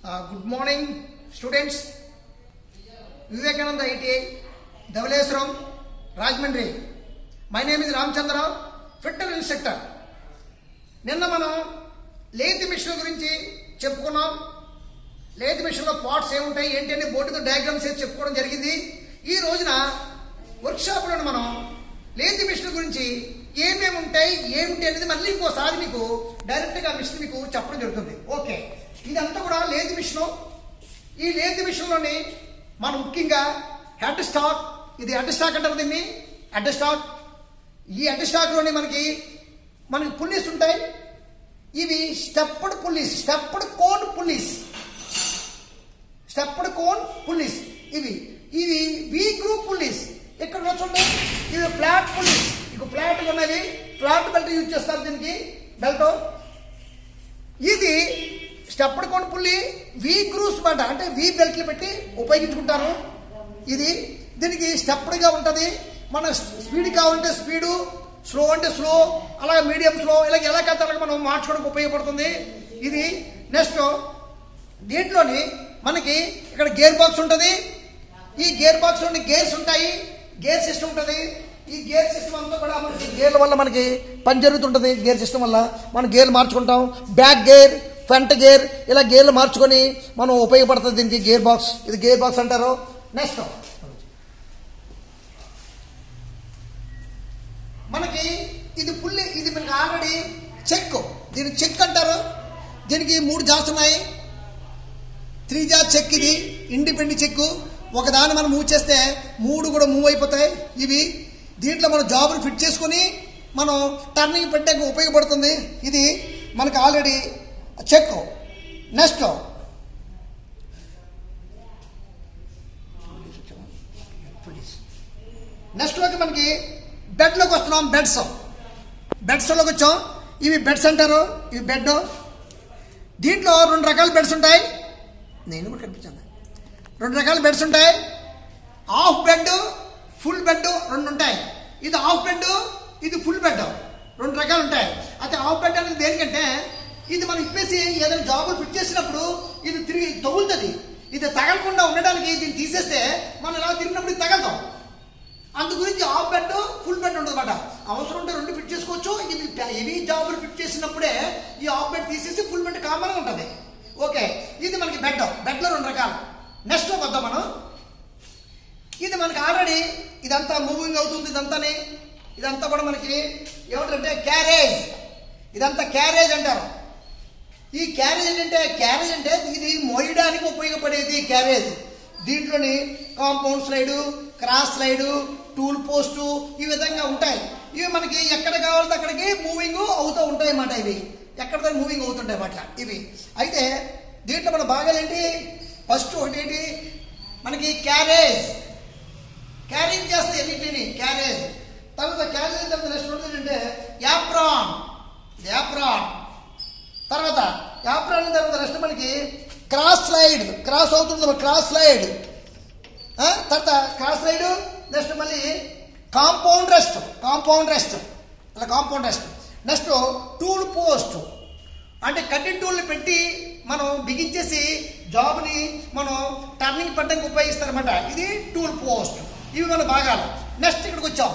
good morning students Vivekananda ITI Dhavaleswaram Rajahmundry my name is Ramachandrarao fitter instructor నిన్న మనం లేతి machine గురించి చెప్పుకున్నాం లేతి మిషన్లో పార్ట్స్ ఏముంటాయి ఏంటి అని బోర్డుతో డయాగ్రామ్స్ వేసి చెప్పుకోవడం జరిగింది ఈ రోజున వర్క్షాప్లో మనం లేతి మిషన్ గురించి ఏమేమి ఉంటాయి ఏమిటి అనేది మళ్ళీ ఇంకోసారి మీకు డైరెక్ట్గా మిషన్ మీకు చెప్పడం జరుగుతుంది ఓకే ఇదంతా కూడా లేతి మిషను ఈ లేతి మిషన్లోని మనం ముఖ్యంగా హెడ్ స్టాక్ ఇది హెడ్ స్టాక్ అంటారు దీన్ని హెడ్ స్టాక్ ఈ హెడ్ స్టాక్లోని మనకి మనకి పుల్లీస్ ఉంటాయి ఇవి stepped pulleys stepped cone pulleys stepped cone pulleys ఇవి ఇవి వి గ్రూప్ పుల్లీస్ ఇక్కడ ఉన్న చూడండి ఇవి ఫ్లాట్ పుల్లీస్ ఇక ఫ్లాట్ ఉన్నవి ఫ్లాట్ బెల్ట్ యూజ్ చేస్తారు దీనికి బెల్ట్ ఇది స్టెప్డ్ కోన్ పుల్లి వి గ్రూస్ మాట అంటే వి బెల్ట్లు పెట్టి ఉపయోగించుకుంటారు ఇది దీనికి స్టెప్డ్గా ఉంటుంది మన స్పీడ్ కావాలంటే స్పీడు స్లో అంటే స్లో అలాగే మీడియం స్లో ఇలాగ ఎలా కాదు అలాగ మనం మార్చుకోవడానికి ఉపయోగపడుతుంది ఇది నెక్స్ట్ దీంట్లోని మనకి ఇక్కడ గేర్ బాక్స్ ఉంటుంది ఈ గేర్ బాక్స్ నుండి గేర్స్ ఉంటాయి గేర్ సిస్టమ్ ఉంటుంది ఈ గేర్ సిస్టమ్ అంతా కూడా మనకి గేర్ల వల్ల మనకి పని జరుగుతుంటుంది గేర్ సిస్టమ్ వల్ల మనం గేర్లు మార్చుకుంటాం బ్యాక్ గేర్ ఫ్రంట్ గేర్ ఇలా గేర్లు మార్చుకొని మనం ఉపయోగపడుతుంది దీనికి గేర్ బాక్స్ ఇది గేర్ బాక్స్ అంటారు నెక్స్ట్ మనకి ఇది పుల్లి ఇది మనకి ఆల్రెడీ చెక్ దీని చెక్ అంటారు దీనికి మూడు జాస్ ఉన్నాయి త్రీ జాస్ చెక్ ఇది ఇండిపెండెంట్ చెక్ ఒకదాన్ని మనం మూవ్ చేస్తే మూడు కూడా మూవ్ అయిపోతాయి ఇవి దీంట్లో మనం జాబులు ఫిట్ చేసుకొని మనం టర్నింగ్ పెట్టడానికి ఉపయోగపడుతుంది ఇది మనకి ఆల్రెడీ చెక్ నెక్స్ట్ నెక్స్ట్లోకి మనకి బెడ్లోకి వస్తున్నాం బెడ్స్ బెడ్స్లోకి వచ్చాం ఇవి బెడ్స్ అంటారు ఇవి బెడ్ దీంట్లో రెండు రకాల బెడ్స్ ఉంటాయి నేను కూడా కనిపించాను రెండు రకాల బెడ్స్ ఉంటాయి హాఫ్ బెడ్ ఫుల్ బెడ్ రెండు ఉంటాయి ఇది హాఫ్ బెడ్ ఇది ఫుల్ బెడ్ రెండు రకాలు ఉంటాయి అయితే హాఫ్ బెడ్ అనేది దేనికంటే ఇది మనం ఇప్పేసి ఏదైనా జాబులు ఫిట్ చేసినప్పుడు ఇది తిరిగి తగులుతుంది ఇది తగలకుండా ఉండడానికి దీన్ని తీసేస్తే మనం ఇలా తిరిగినప్పుడు ఇది తగలతాం అందు గురించి హాఫ్ బెడ్ ఫుల్ బెడ్ ఉండదు అనమాట అవసరం ఉంటే రెండు ఫిట్ చేసుకోవచ్చు ఇది హెవీ జాబులు ఫిట్ చేసినప్పుడే ఈ హాఫ్ బెడ్ తీసేసి ఫుల్ బెడ్ కామన్గా ఉంటుంది ఓకే ఇది మనకి బెడ్ బెడ్లో రెండు రకాలు నెక్స్ట్ వద్దాం మనం ఇది మనకి ఆల్రెడీ ఇదంతా మూవింగ్ అవుతుంది ఇదంతాని ఇదంతా కూడా మనకి ఏమిటంటే క్యారేజ్ ఇదంతా క్యారేజ్ అంటారు ఈ క్యారేజ్ ఏంటంటే క్యారేజ్ అంటే ఇది మోయడానికి ఉపయోగపడేది క్యారేజ్ దీంట్లోని compound slide cross slide tool post ఈ విధంగా ఉంటాయి ఇవి మనకి ఎక్కడ కావాలంటే అక్కడికి మూవింగ్ అవుతూ ఉంటాయి అన్నమాట ఇవి ఎక్కడ మూవింగ్ అవుతుంటాయి అన్నమాట ఇవి అయితే దీంట్లో మన భాగాలేంటి ఫస్ట్ ఒకటి ఏంటి మనకి క్యారేజ్ క్యారింగ్ చేస్తే ఎన్నిటిని క్యారేజ్ తర్వాత క్యారేజ్ తర్వాత నెక్స్ట్ ఉంటుంది అంటే యాప్రాన్ యాప్రాన్ తర్వాత యాప్రాన్ తర్వాత నెక్స్ట్ మనకి క్రాస్ స్లైడ్ క్రాస్ అవుతుంది క్రాస్ స్లైడ్ తర్వాత క్రాస్ స్లైడ్ నెక్స్ట్ మళ్ళీ కాంపౌండ్ రెస్ట్ కాంపౌండ్ రెస్ట్ అలా compound rest next tool post అంటే కటింగ్ టూల్ని పెట్టి మనం బిగించేసి జాబ్ని మనం టర్నింగ్ పట్టడానికి ఉపయోగిస్తారన్నమాట ఇది టూల్ పోస్ట్ ఇవి మన భాగాలు నెక్స్ట్ ఇక్కడికి వచ్చాం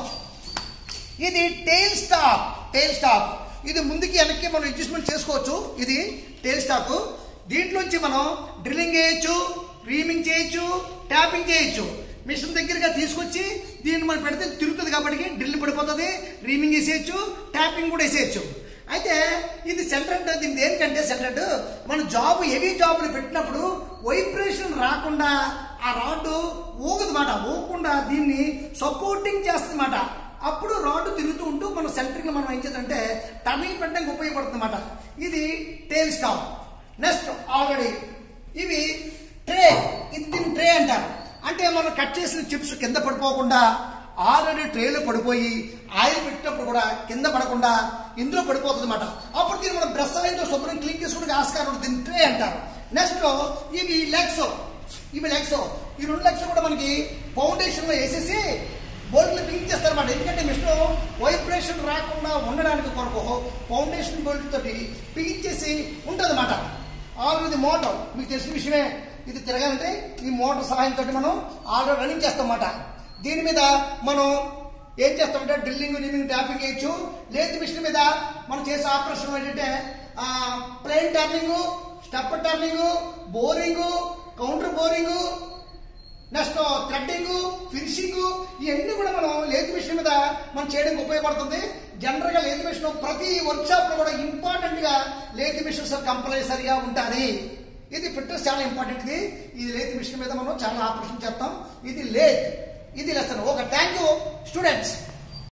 ఇది టైల్ స్టాక్ టైల్ స్టాక్ ఇది ముందుకి వెనక్కి మనం అడ్జస్ట్మెంట్ చేసుకోవచ్చు ఇది టైల్ స్టాక్ దీంట్లోంచి మనం డ్రిల్లింగ్ చేయొచ్చు రీమింగ్ చేయొచ్చు ట్యాపింగ్ చేయొచ్చు మిషన్ దగ్గరగా తీసుకొచ్చి దీన్ని మనం పెడితే తిరుగుతుంది కాబట్టి డ్రిల్ పడిపోతుంది రీమింగ్ వేసేయచ్చు ట్యాపింగ్ కూడా వేసేయచ్చు అయితే ఇది సెంట్రెడ్ దీని దేనికంటే సెంట్రెడ్ మన జాబ్ హెవీ జాబ్ని పెట్టినప్పుడు వైబ్రేషన్ రాకుండా ఆ రాడ్ ఊగదన్నమాట ఊగకుండా దీన్ని సపోర్టింగ్ చేస్తుందన్నమాట అప్పుడు రాడ్ తిరుగుతూ ఉంటూ మన సెంటరింగ్ మనం ఏం చేద్దంటే టర్నింగ్ పెట్టడానికి ఉపయోగపడుతుంది అన్నమాట ఇది టేల్ స్టాప్ నెక్స్ట్ ఆల్రెడీ ఇవి ట్రే ఇది దీన్ని ట్రే అంటారు అంటే మనం కట్ చేసిన చిప్స్ కింద పడిపోకుండా ఆల్రెడీ ట్రేలో పడిపోయి ఆయిల్ పెట్టినప్పుడు కూడా కింద పడకుండా ఇందులో పడిపోతుంది అనమాట అప్పుడు దీన్ని మనం బ్రష్ ఆయిల్తో శుభ్రం క్లీన్ చేసుకోవడానికి ఆస్కారం ఉంటుంది దీన్ని ట్రే అంటారు నెక్స్ట్ ఇవి లెగ్స్ ఇవి లెగ్స్ ఈ రెండు లెగ్స్ కూడా మనకి ఫౌండేషన్లో వేసేసి బోల్ట్లు బిగించేస్తారు అన్నమాట ఎందుకంటే మిషన్ వైబ్రేషన్ రాకుండా ఉండడానికి కొరకు ఫౌండేషన్ బోల్ట్ తోటి బిగించేసి ఉంటుంది ఆల్రెడీ ఇది మోటార్ మీకు తెలిసిన విషయమే ఇది తిరగాలంటే ఈ మోటార్ సహాయంతో మనం ఆల్రెడీ రన్నింగ్ చేస్తామన్నమాట దీని మీద మనం ఏం చేస్తామంటే డ్రిల్లింగ్ నిమ్మింగ్ ట్యాపింగ్ చేయొచ్చు లేదు మిషన్ మీద మనం చేసే ఆపరేషన్ ఏంటంటే plain turning step turning boring counter boring next threading finishing ఇవన్నీ కూడా మనం లేత్ మిషన్ మీద మనం చేయడానికి ఉపయోగపడుతుంది జనరల్ గా లేత్ మిషన్ ప్రతి వర్క్ షాప్ లో కూడా ఇంపార్టెంట్ గా లేత్ మిషన్స్ కంపల్సరీగా ఉంటుంది ఇది ఫిట్నెస్ చాలా ఇంపార్టెంట్ ఇది ఇది లేత్ మిషన్ మీద మనం చాలా ఆపరేషన్ చేస్తాం ఇది లేత్ ఇది లెసన్ ఒక థ్యాంక్ యూ స్టూడెంట్స్